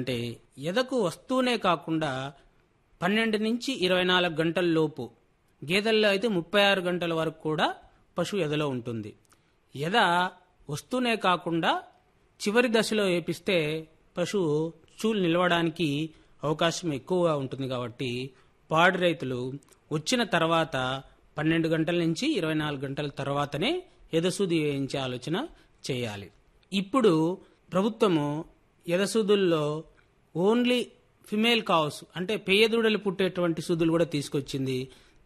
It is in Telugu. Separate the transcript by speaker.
Speaker 1: ఏంటంటే ఎదకు వస్తూనే కాకుండా పన్నెండు నుంచి ఇరవై నాలుగు గంటల లోపు గేదెల్లో అయితే ముప్పై ఆరు గంటల వరకు కూడా పశువు ఎదలో ఉంటుంది ఎద వస్తూనే కాకుండా చివరి దశలో వేపిస్తే పశువు చూలు నిలవడానికి అవకాశం ఎక్కువగా ఉంటుంది కాబట్టి పాడి రైతులు వచ్చిన తర్వాత పన్నెండు గంటల నుంచి ఇరవై నాలుగు గంటల తర్వాతనే ఎదసూది వేయించే ఆలోచన చేయాలి ఇప్పుడు ప్రభుత్వము ఎదసూదుల్లో ఓన్లీ ఫిమేల్ కావ్స్ అంటే పేయదూడలు పుట్టేటువంటి సూదులు కూడా తీసుకొచ్చింది